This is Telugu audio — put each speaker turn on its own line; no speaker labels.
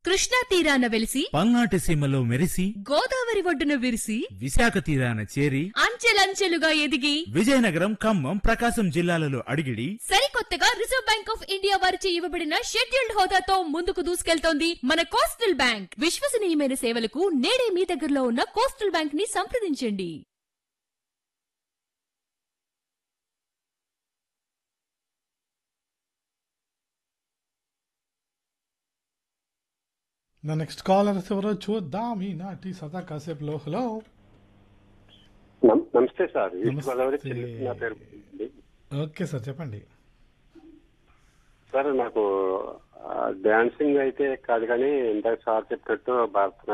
కృష్ణా తీరాన వెలిసి
పల్నాటి సీమలో మెరిసి
గోదావరి ఒడ్డున విరిసి
విశాఖ తీరాన చేరి
అంచెలంచెలుగా ఎదిగి
విజయనగరం ఖమ్మం ప్రకాశం జిల్లాలలో అడిగిడి
సరికొత్తగా రిజర్వ్ బ్యాంక్ ఆఫ్ ఇండియా వారిచే ఇవ్వబడిన షెడ్యూల్డ్ హోదాతో ముందుకు దూసుకెళ్తోంది మన కోస్టల్ బ్యాంక్ విశ్వసనీయమైన సేవలకు నేడే మీ దగ్గరలో ఉన్న కోస్టల్ బ్యాంక్ ని సంప్రదించండి
నా నెక్స్ట్ కాలర్స్ ఎవరో చూద్దాం ఈనాటి సదా కాసేపులో హలో
నమ్- నమస్తే సార్ ఈస్ట్
నమస్తే.
గోదావరి చిన్న- నా పేరు అండి.
ఓకే సార్ చెప్పండి
సార్ నాకు ఆ, డాన్సింగ్ అయితే కాదు కానీ ఇందాక సార్ చెప్పినట్టు భరతనాట్యం